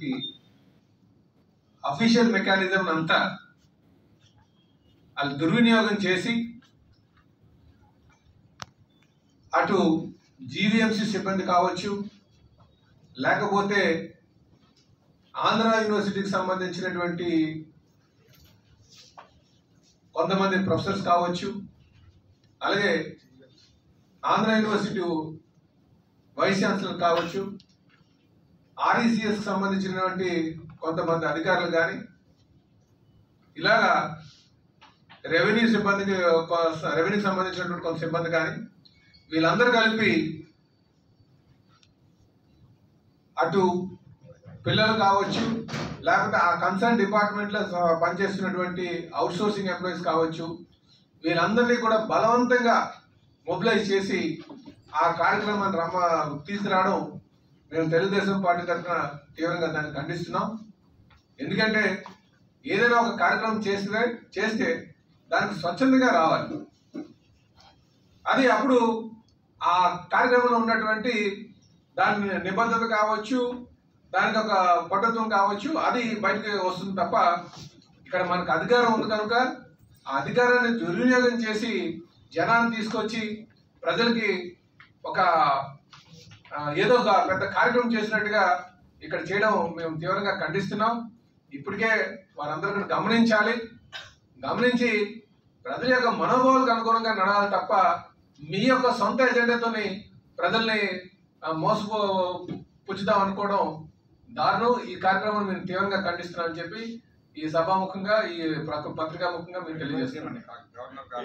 చేసేటటువంటి official mechanism అంతా వాళ్ళు దుర్వినియోగం చేసి అటు జీవీఎంసీ సిబ్బంది కావచ్చు లేకపోతే ఆంధ్ర యూనివర్సిటీకి సంబంధించినటువంటి కొంతమంది ప్రొఫెసర్స్ కావచ్చు అలాగే ఆంధ్ర యూనివర్సిటీ వైస్ ఛాన్సలర్ కావచ్చు ఆర్ఈసిఎస్ సంబంధించినటువంటి కొంతమంది అధికారులు కానీ ఇలాగా రెవెన్యూ సిబ్బందికి రెవెన్యూకి సంబంధించినటువంటి కొంత సిబ్బంది కానీ వీళ్ళందరూ కలిపి అటు పిల్లలు కావచ్చు లేకపోతే ఆ కన్సర్న్ డిపార్ట్మెంట్లో స- పనిచేస్తున్నటువంటి అవుట్ సోర్సింగ్ ఎంప్లాయీస్ కావచ్చు వీళ్ళందరినీ కూడా బలవంతంగా మొబిలైజ్ చేసి ఆ కార్యక్రమాన్ని రమ్మ తీసుకురావడం మేము తెలుగుదేశం పార్టీ తరఫున తీవ్రంగా దాన్ని ఖండిస్తున్నాం ఎందుకంటే ఏదైనా ఒక కార్యక్రమం చేస్తే చేస్తే దానికి స్వచ్ఛందంగా రావాలి అది అప్పుడు ఆ కార్యక్రమంలో ఉన్నటువంటి దాని నిబద్ధత కావచ్చు దానికి ఒక పట్టుత్వం కావచ్చు అది బయటకు వస్తుంది తప్ప ఇక్కడ మనకు అధికారం ఉంది కనుక ఆ అధికారాన్ని దుర్వినియోగం చేసి జనాన్ని తీసుకొచ్చి ప్రజలకి ఒక ఆ, ఏదో ఒక పెద్ద కార్యక్రమం చేసినట్టుగా ఇక్కడ చేయడం మేము తీవ్రంగా ఖండిస్తున్నాం ఇప్పటికే వారందరూ కూడా గమనించాలి గమనించి ప్రజల యొక్క మనోభావాలకు అనుగుణంగా నడవాలి తప్ప మీ యొక్క సొంత ఎజెండాతోని ప్రజల్ని ఆ, మోసపో పుచ్చుదాం అనుకోవడం దారుణం ఈ కార్యక్రమం మేము తీవ్రంగా ఖండిస్తున్నామని చెప్పి ఈ సభాముఖంగా ఈ ప్ర- పత్రికాముఖంగా మేము తెలియజేస్తున్నాం